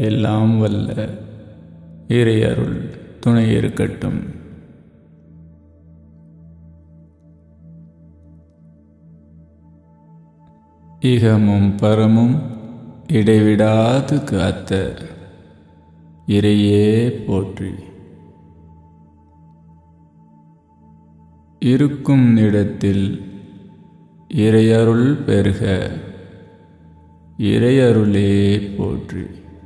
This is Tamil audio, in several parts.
எல்லாம் வல்ல இறையருள் துணை இருக்கட்டும் இகமும் பரமும் இடைவிடாது காத்த இறையே போற்றி இருக்கும் இடத்தில் இறையருள் பெருக இறையருளே போற்றி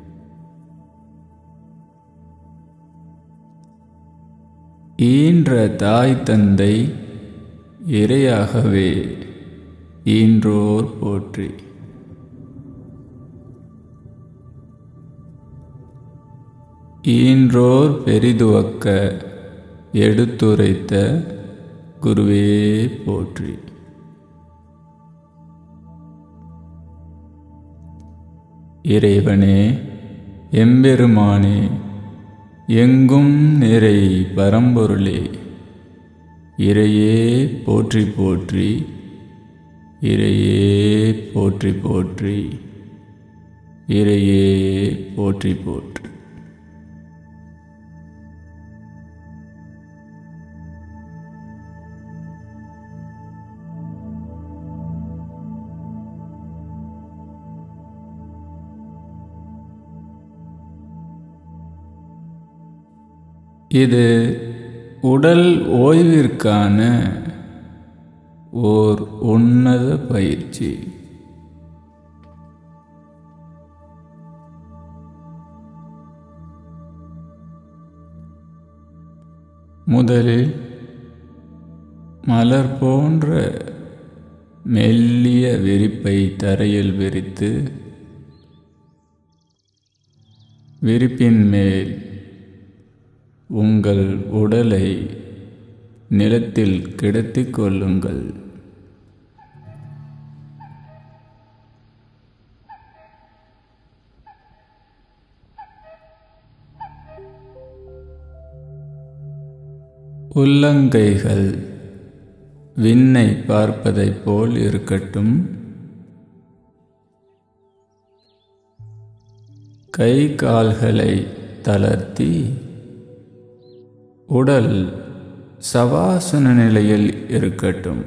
ஈன்ற தாய் தந்தை இறையாகவே ஈன்றோர் போற்றி ஈன்றோர் பெரிதுவக்க எடுத்துரைத்த குருவே போற்றி இறைவனே எம்பெருமானே எங்கும் நிறை பரம்பொருளே இறையே போற்றி போற்றி இறையே போற்றி போற்றி இறையே போற்றி போற்றி இது உடல் ஓய்விற்கான ஓர் உன்னத பயிற்சி முதலில் மலர் போன்ற மெல்லிய விரிப்பை தரையில் விரித்து விரிப்பின் மேல் உங்கள் உடலை நிலத்தில் கிடத்திக் கொள்ளுங்கள் உள்ளங்கைகள் விண்ணை பார்ப்பதைப் போல் இருக்கட்டும் கை கால்களை தளர்த்தி உடல் சவாசன நிலையில் இருக்கட்டும்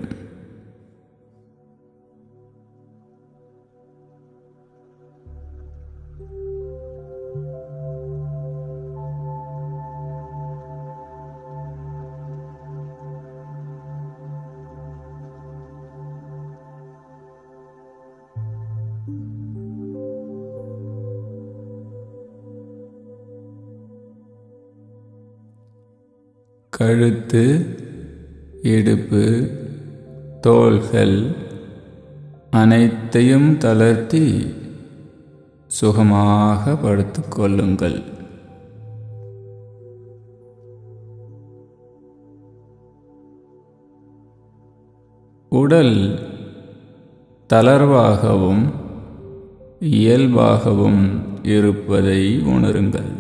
கழுத்து இடுப்பு தோள்கள் அனைத்தையும் தளர்த்தி சுகமாக படுத்துக்கொள்ளுங்கள் உடல் தளர்வாகவும் இயல்பாகவும் இருப்பதை உணருங்கள்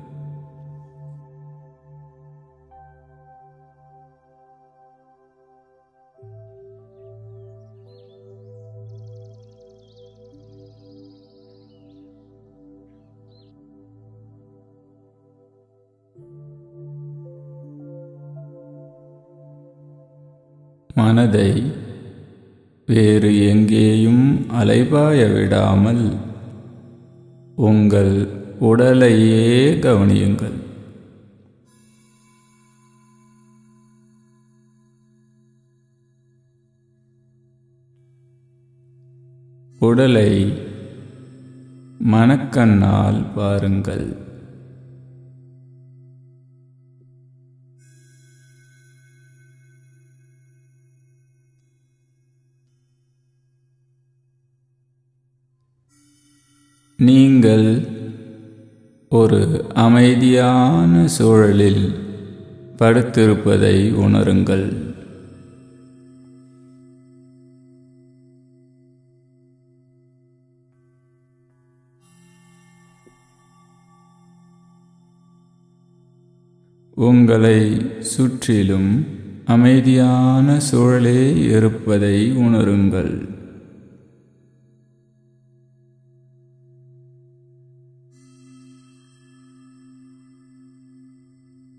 மனதை வேறு எங்கேயும் அலைபாய விடாமல் உங்கள் உடலையே கவனியுங்கள் உடலை மனக்கண்ணால் பாருங்கள் நீங்கள் ஒரு அமைதியான சூழலில் படுத்திருப்பதை உணருங்கள் உங்களை சுற்றிலும் அமைதியான சூழலே இருப்பதை உணருங்கள்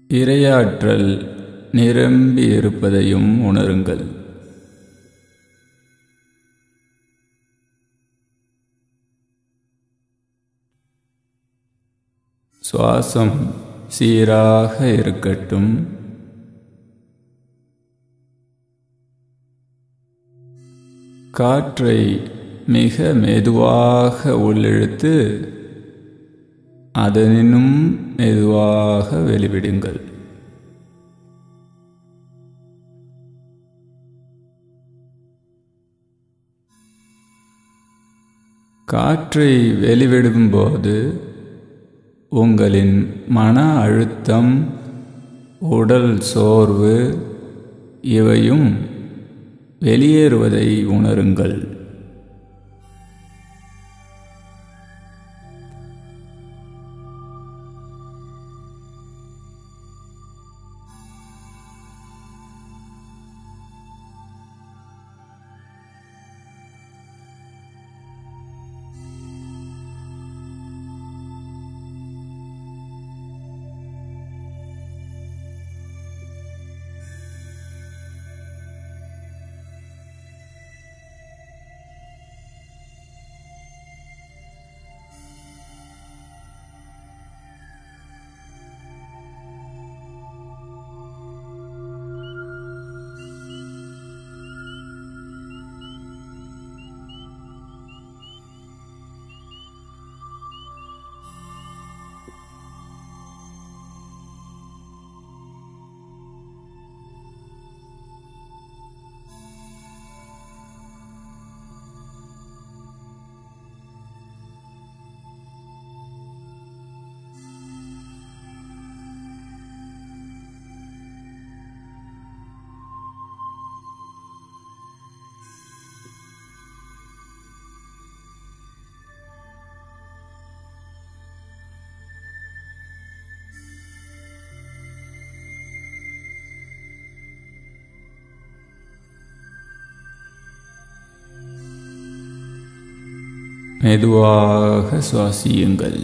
இரையாற்றல் நிரம்பி இருப்பதையும் உணருங்கள் சுவாசம் சீராக இருக்கட்டும் காற்றை மிக மெதுவாக உள்ளிழுத்து அதனினும் மெதுவாக வெளிவிடுங்கள் காற்றை வெளிவிடும்போது உங்களின் மன அழுத்தம் உடல் சோர்வு இவையும் வெளியேறுவதை உணருங்கள் மெதுவாக சுவாசியுங்கள்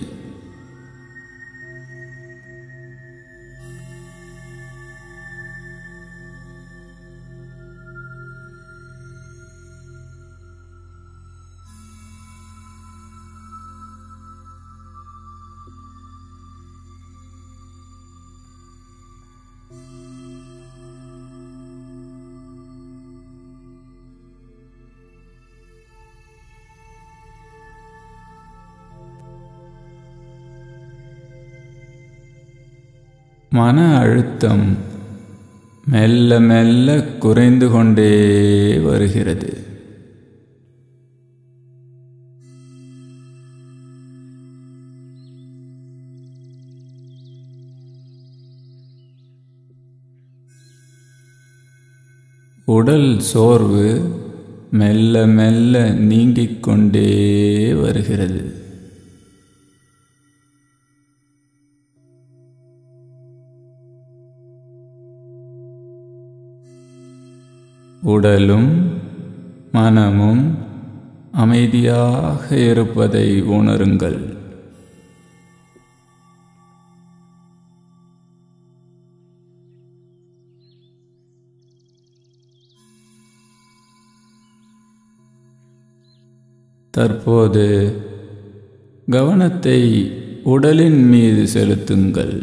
மன அழுத்தம் மெல்ல மெல்ல குறைந்து கொண்டே வருகிறது உடல் சோர்வு மெல்ல மெல்ல நீங்கிக் கொண்டே வருகிறது உடலும் மனமும் அமைதியாக இருப்பதை உணருங்கள் தற்போது கவனத்தை உடலின் மீது செலுத்துங்கள்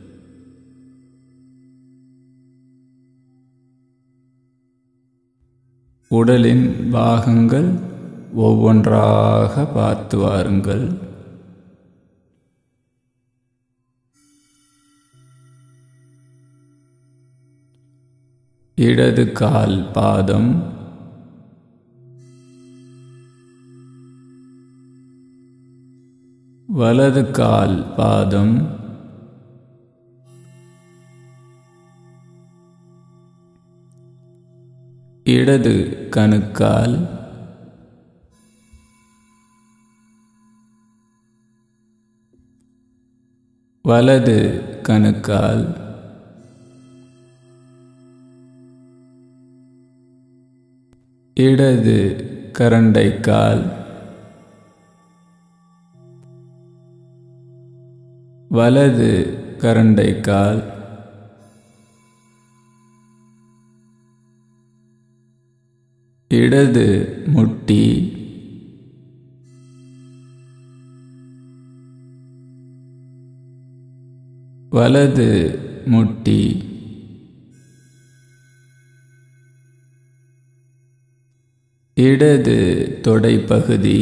உடலின் பாகங்கள் ஒவ்வொன்றாக பார்த்து வாருங்கள் இடது கால் பாதம் வலது கால் பாதம் இடது கணுக்கால் வலது கணுக்கால் இடது கரண்டைக்கால் வலது கரண்டைக்கால் இடது முட்டி வலது முட்டி இடது தொடைப்பகுதி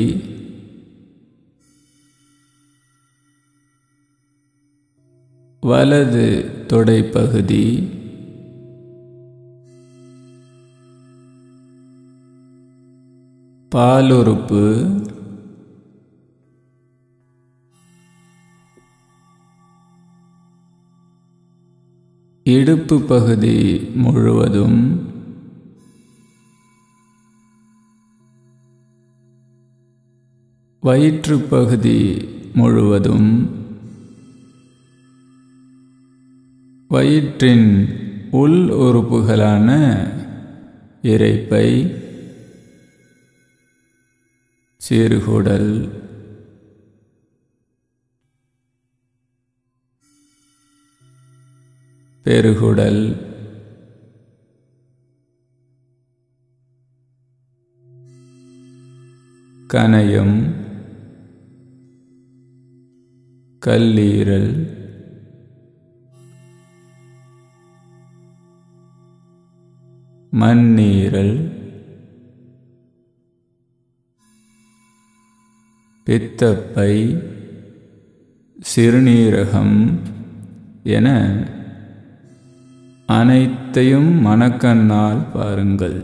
வலது தொடைப்பகுதி பாலுறுப்பு இடுப்பு பகுதி முழுவதும் வயிற்றுப் பகுதி முழுவதும் வயிற்றின் உள் உறுப்புகளான இரைப்பை சிறுகுடல் பெருகுடல் கணையம் கல்லீரல் மண்ணீரல் பித்தப்பை சிறுநீரகம் என அனைத்தையும் மனக்கண்ணால் பாருங்கள்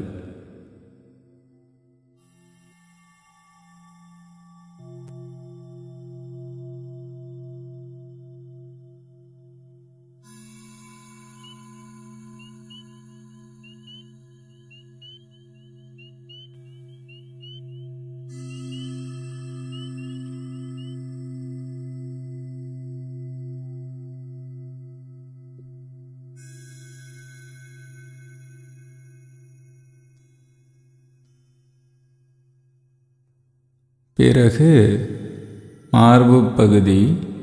பிறகு மார்பு பகுதி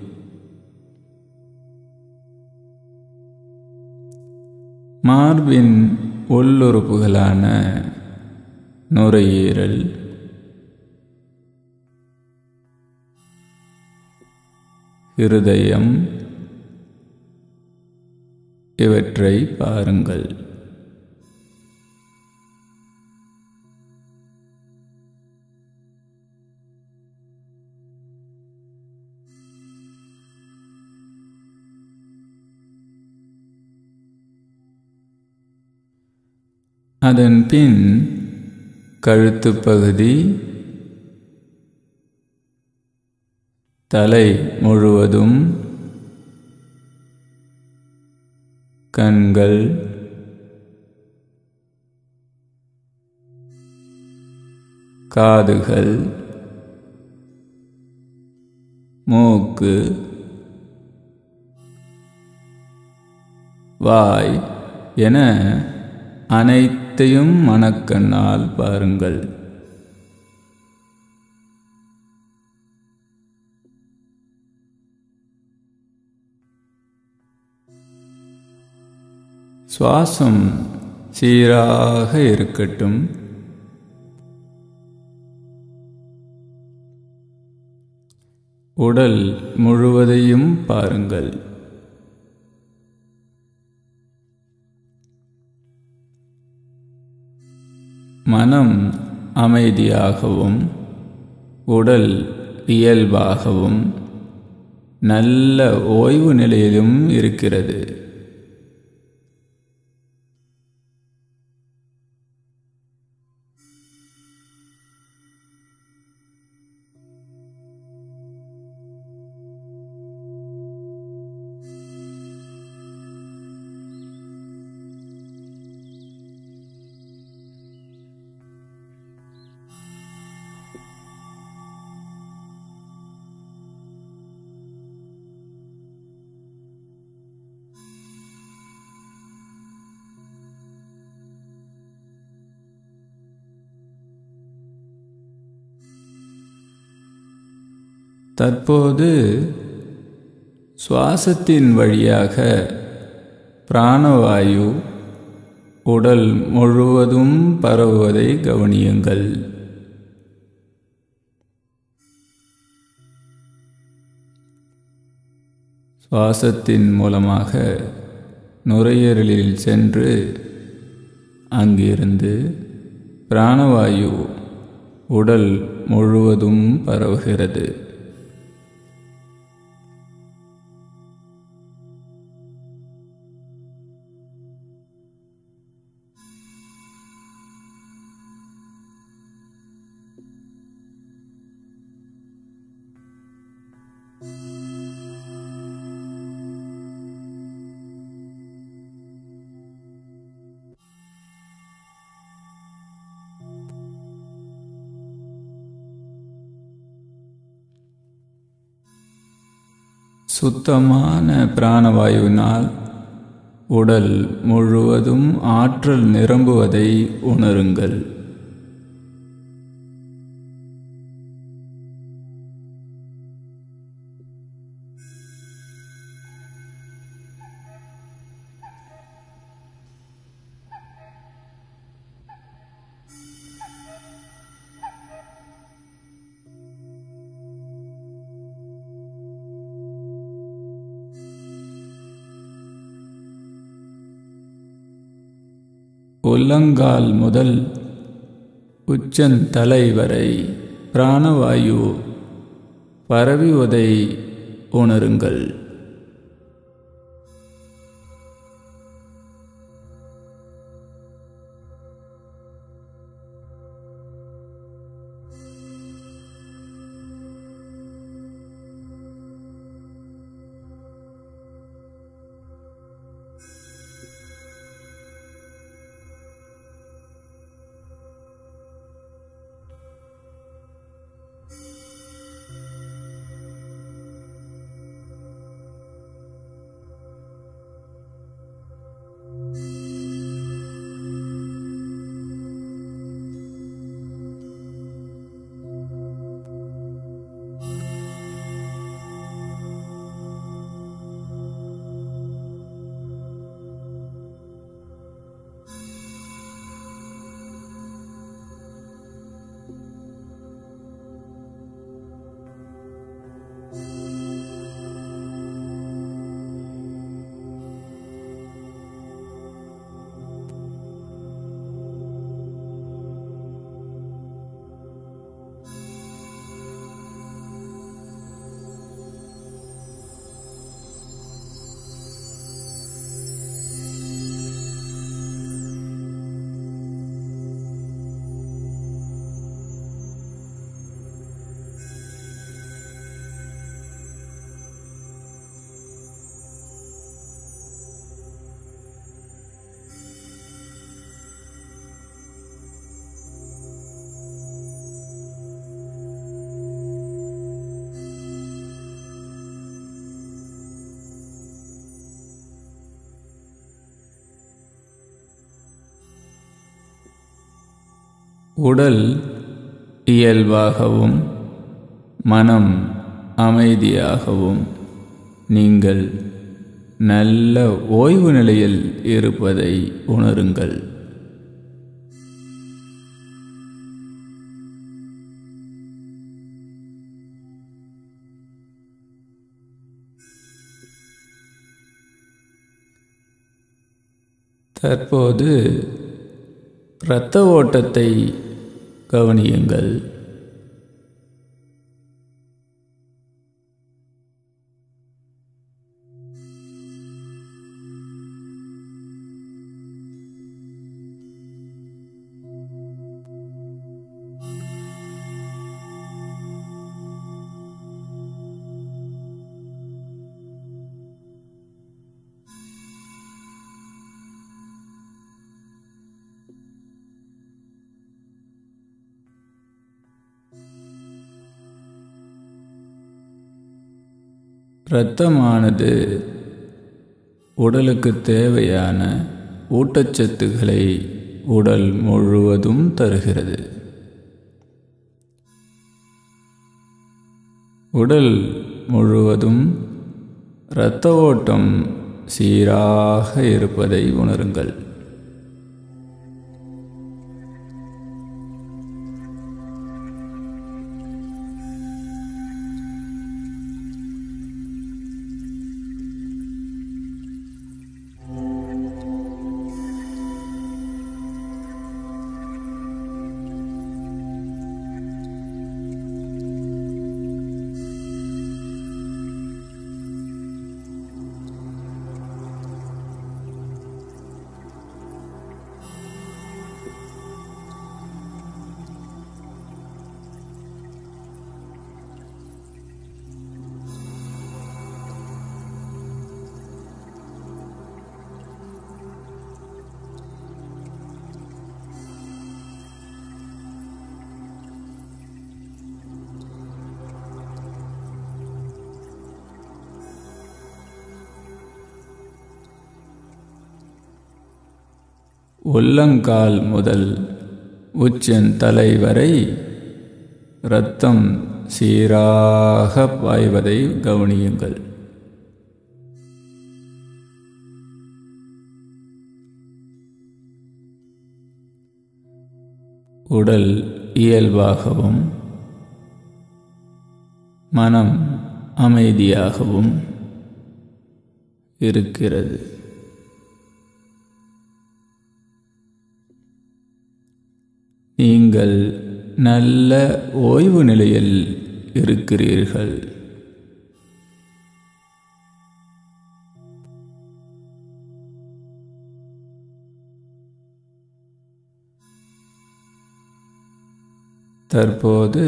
மார்பின் உள்ளுறுப்புகளான நுரையீரல் இருதயம் இவற்றை பாருங்கள் அதன் பின் கழுத்துப் பகுதி தலை முழுவதும் கண்கள் காதுகள் மூக்கு வாய் என அனைத்தையும் மனக்கண்ணால் பாருங்கள் சுவாசம் சீராக இருக்கட்டும் உடல் முழுவதையும் பாருங்கள் மனம் அமைதியாகவும் உடல் இயல்பாகவும் நல்ல ஓய்வு நிலையிலும் இருக்கிறது தற்போது சுவாசத்தின் வழியாக பிராணவாயு உடல் முழுவதும் பரவுவதை கவனியுங்கள் சுவாசத்தின் மூலமாக நுரையீரலில் சென்று அங்கிருந்து பிராணவாயு உடல் முழுவதும் பரவுகிறது சுத்தமான பிராணவாயுவினால் உடல் முழுவதும் ஆற்றல் நிரம்புவதை உணருங்கள் உள்ளங்கால் முதல் உச்சந்தலை வரை பிராணவாயு பரவுவதை உணருங்கள் உடல் இயல்பாகவும் மனம் அமைதியாகவும் நீங்கள் நல்ல ஓய்வு நிலையில் இருப்பதை உணருங்கள் தற்போது இரத்த ஓட்டத்தை கவனியுங்கள் இரத்தமானது உடலுக்கு தேவையான ஊட்டச்சத்துக்களை உடல் முழுவதும் தருகிறது உடல் முழுவதும் இரத்த ஓட்டம் சீராக இருப்பதை உணருங்கள் உள்ளங்கால் முதல் உச்சந்தலை வரை இரத்தம் சீராக பாய்வதை கவனியுங்கள் உடல் இயல்பாகவும் மனம் அமைதியாகவும் இருக்கிறது நீங்கள் நல்ல ஓய்வு நிலையில் இருக்கிறீர்கள் தற்போது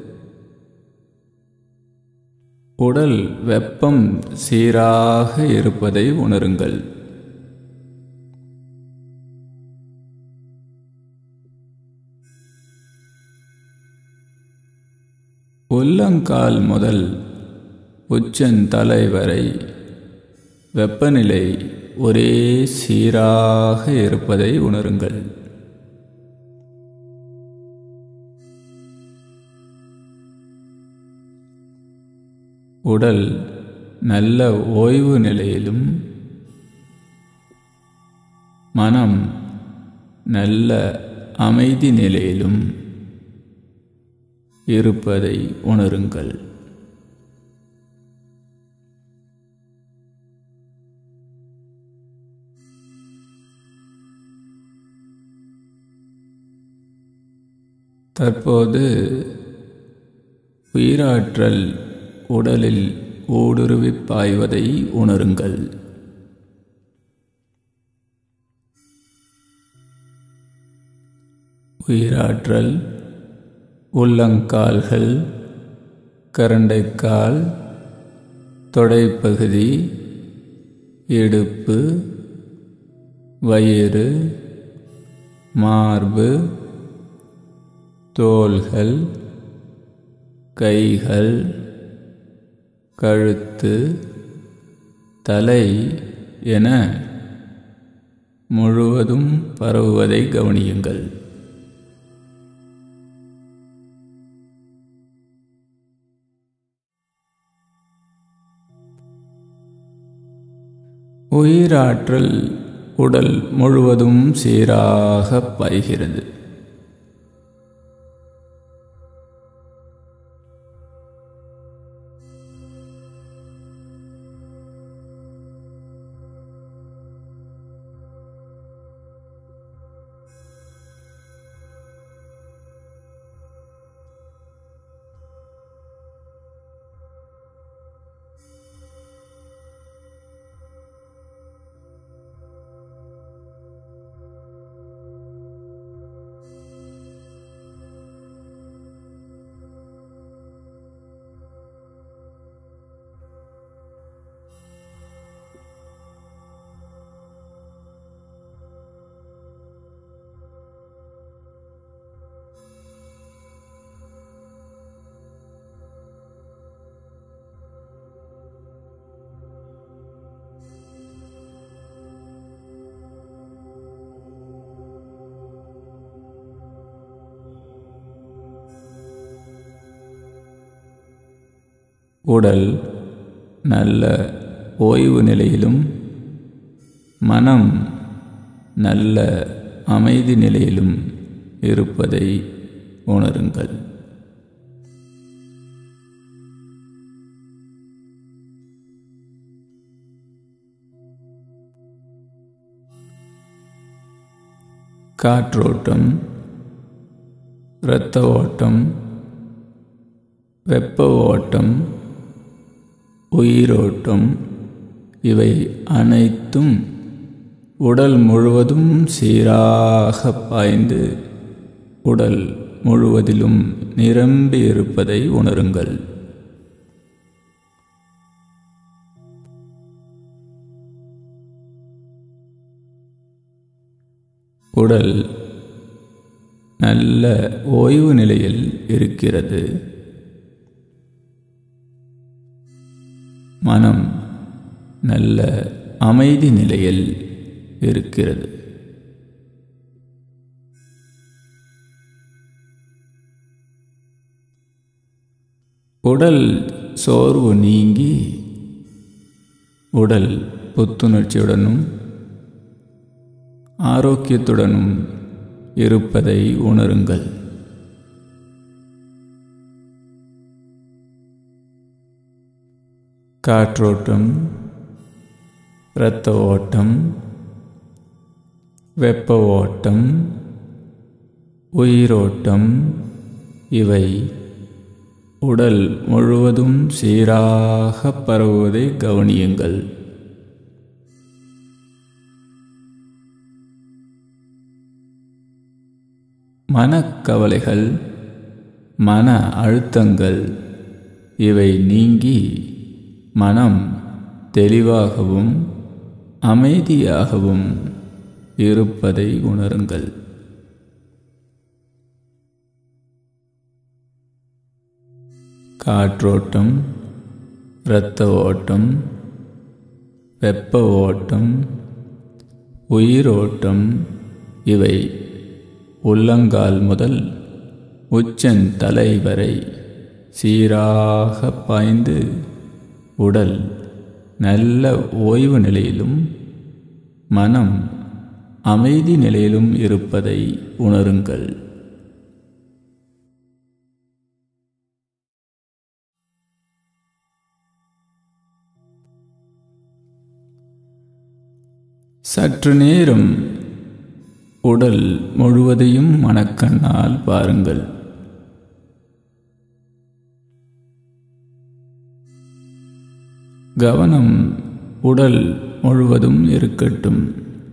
உடல் வெப்பம் சீராக இருப்பதை உணருங்கள் உள்ளங்கால் முதல் உச்சந்தலை வரை வெப்பநிலை ஒரே சீராக இருப்பதை உணருங்கள் உடல் நல்ல ஓய்வு நிலையிலும் மனம் நல்ல அமைதி நிலையிலும் இருப்பதை உணருங்கள் தற்போது உயிராற்றல் உடலில் ஊடுருவிப் பாய்வதை உணருங்கள் உயிராற்றல் உள்ளங்கால்கள் கரண்டைக்கால் தொடைப்பகுதி இடுப்பு வயிறு மார்பு தோள்கள் கைகள் கழுத்து தலை என முழுவதும் பரவுவதை கவனியுங்கள் உயிராற்றல் உடல் முழுவதும் சீராக பாய்கிறது உடல் நல்ல ஓய்வு நிலையிலும் மனம் நல்ல அமைதி நிலையிலும் இருப்பதை உணருங்கள் காற்றோட்டம் இரத்த ஓட்டம் வெப்ப ஓட்டம் உயிரோட்டம் இவை அனைத்தும் உடல் முழுவதும் சீராக பாய்ந்து உடல் முழுவதிலும் நிரம்பி இருப்பதை உணருங்கள் உடல் நல்ல ஓய்வு நிலையில் இருக்கிறது மனம் நல்ல அமைதி நிலையில் இருக்கிறது உடல் சோர்வு நீங்கி உடல் புத்துணர்ச்சியுடனும் ஆரோக்கியத்துடனும் இருப்பதை உணருங்கள் காற்றோட்டம் இரத்த ஓட்டம் வெப்ப ஓட்டம் உயிரோட்டம் இவை உடல் முழுவதும் சீராக பரவுவதை கவனியுங்கள் மனக்கவலைகள் மன அழுத்தங்கள் இவை நீங்கி மனம் தெளிவாகவும் அமைதியாகவும் இருப்பதை உணருங்கள் காற்றோட்டம் இரத்த ஓட்டம் வெப்ப ஓட்டம் உயிரோட்டம் இவை உள்ளங்கால் முதல் உச்சன் தலை வரை சீராக பாய்ந்து உடல் நல்ல ஓய்வு நிலையிலும் மனம் அமைதி நிலையிலும் இருப்பதை உணருங்கள் சற்று நேரம் உடல் முழுவதையும் மனக்கண்ணால் பாருங்கள் கவனம் உடல் முழுவதும் இருக்கட்டும்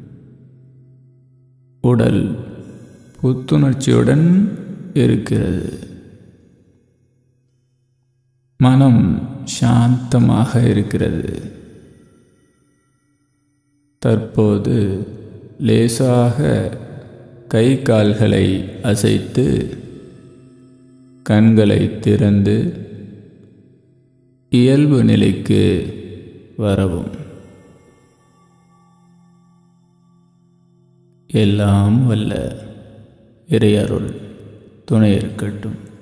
உடல் புத்துணர்ச்சியுடன் இருக்கிறது மனம் சாந்தமாக இருக்கிறது தற்போது லேசாக கை கால்களை அசைத்து கண்களை திறந்து இயல்பு நிலைக்கு வரவும் எல்லாம் வல்ல இறையருள் துணை இருக்கட்டும்